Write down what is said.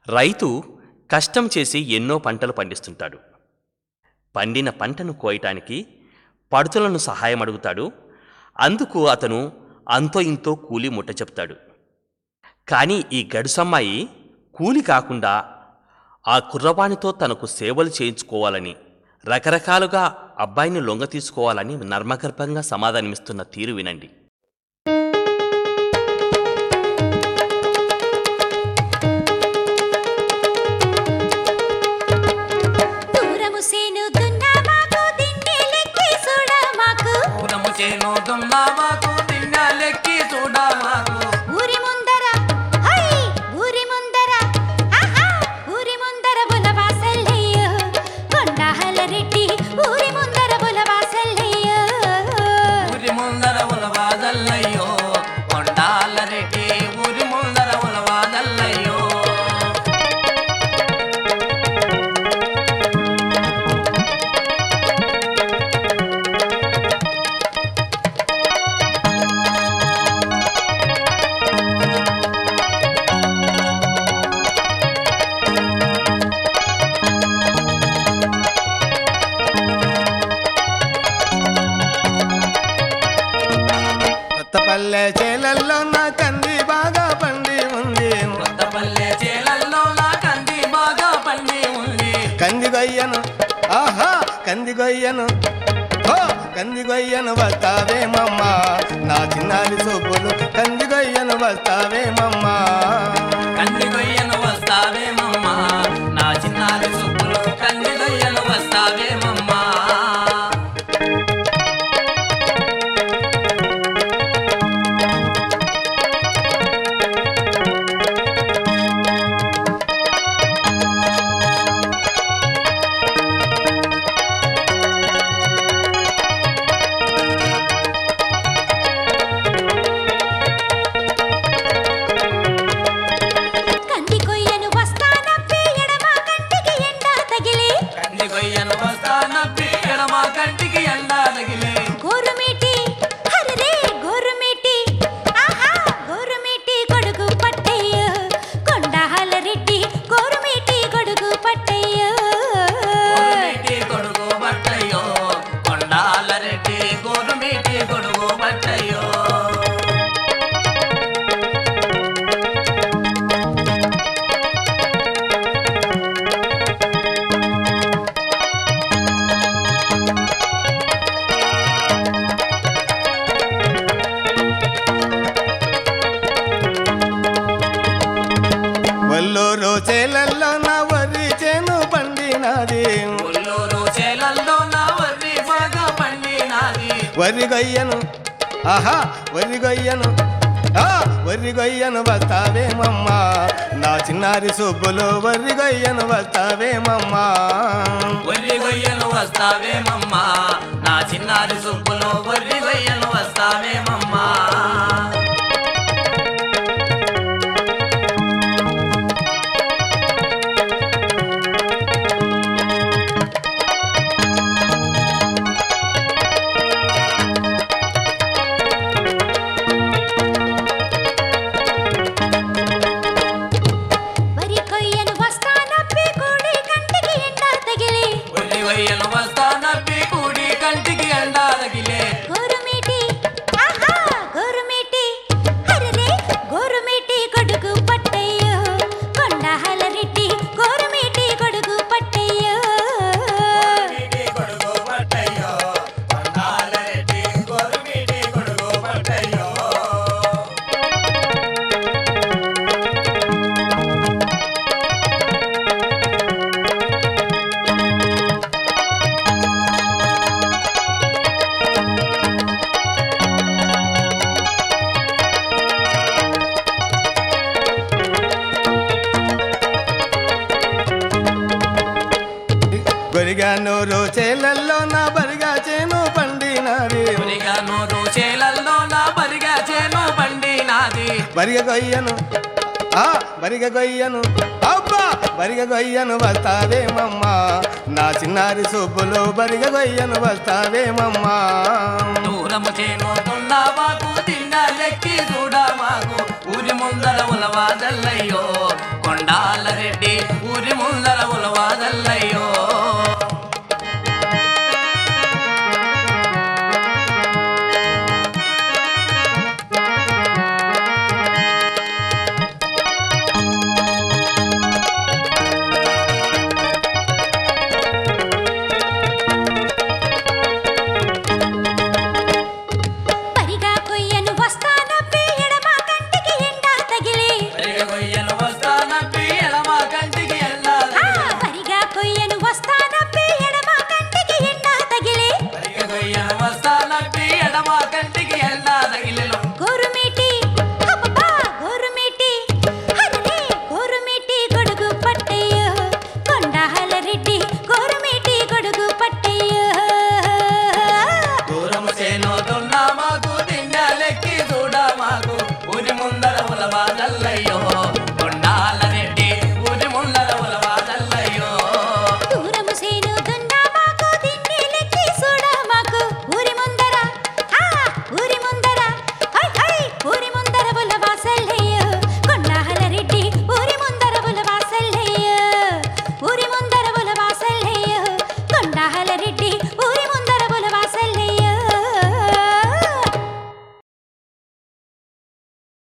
రైతు కష్టం చేసి ఎన్నో పంటలు పండిస్తుంటాడు పండిన పంటను కోయటానికి పడుతులను సహాయం అడుగుతాడు అందుకు అతను అంతో ఇంతో కూలి ముట్ట చెప్తాడు కానీ ఈ గడుసమ్మాయి కూలి కాకుండా ఆ కుర్రవానితో తనకు సేవలు చేయించుకోవాలని రకరకాలుగా అబ్బాయిని లొంగ తీసుకోవాలని నర్మగర్భంగా సమాధానమిస్తున్న తీరు వినండి దూరము సేను దున్నామాకు దిండేలెక్కి చూడమాకు పూలము చేను దున్నామాకు తిన్నలెక్కి చూడమాకు ఊరి ముందర హై ఊరి ముందర ఆహా ఊరి ముందర బులవాసల్లయ్యో కొండహల రెడ్డి ఊరి ముందర బులవాసల్లయ్యో ఊరి ముందర ఉలవాదల్లయ్యో కొండాల రెడ్డి ఊరి ముందర ఉలవాదల్లయ్యో కొత్తపల్లె చేలల్లో నా కంది బాగా పండి ఉంది కొత్తపల్లె చేలల్లో నా కంది బాగా పండి ఉంది కంది గొయ్యను ఆహా కంది గొయ్యను హో కంది గొయ్యను వస్తావేమమ్మ నా చిన్నారి సూపులు కంది గొయ్యను వస్తావేమమ్మ కంది గొయ్యను వస్తావేమమ్మా నా చిన్నారి సుప్పులు కంది గొయ్యను వస్తావేమమ్మా కంది కొయ్యను వస్తానప్పి ఎడమ కంటికి ఎండ తగిలి కంది గొయ్యను వస్తానప్పి ఎడమ కంటికి ఎండా తగిలే గోరుమీటి హరరే గోరుమీటి ఆహా గోరుమీటి గొడుగు పట్టయ్యో కొండహల రెడ్డి గోరుమీటి గొడుగు పట్టయ్యో గోరుమీటి గొడుగు బట్టయ్యో కొండాల రెడ్డి గోరుమీటి గొడుగు బట్టయ్యో వల్లూరు చేలల్లో నా వరి చేను పండినది ఉల్లూరు చేలల్లో నా వర్రి బాగా పండినాది వరి గొయ్యను ఆహా వరి గొయ్యను ఆ వరి గొయ్యను వస్తావేమమ్మ నా చిన్నారి సూపులు వరి గొయ్యను వస్తావేమమ్మ వర్రి గొయ్యను వస్తావేమమ్మా నా చిన్నారి సుప్పులు వర్రి గొయ్యను వస్తావేమమ్మా వరి కొయ్యను వస్తానప్పి కూడి కంటికి ఎండ తగిలి వర్రి గొయ్యను వస్తానప్పి కూడి కంటికి ఎండా తగిలే గోరుమీటి ఆహా గోరుమీటి హరరే గోరుమీటి గొడుగు పట్టయ్యో కొండహల రెడ్డి గోరుమీటి గొడుగు పట్టయ్యో గోరుమీటి గొడుగు పట్టయ్యో కొండాల రెడ్డి గోరుమీటి గొడుగు పట్టయ్యో గొరిగానూరు చేలల్లో నా బరిగా చేను పండినది బరిగా నూరు చేలల్లో నా బరిగా చేను పండినాది బరిగ గొయ్యను ఆ బరిగ గొయ్యను అబ్బా బరిగ గొయ్యను వస్తావేమమ్మ నా చిన్నారి సూపులు బరిగ గొయ్యను వస్తావేమమ్మా దూరము చేను దున్నామాకు తిన్న లెక్కి చూడమాకు ఊరి ముందర ఉలవాదల్లయ్యో కొండా మల్లారెడ్డి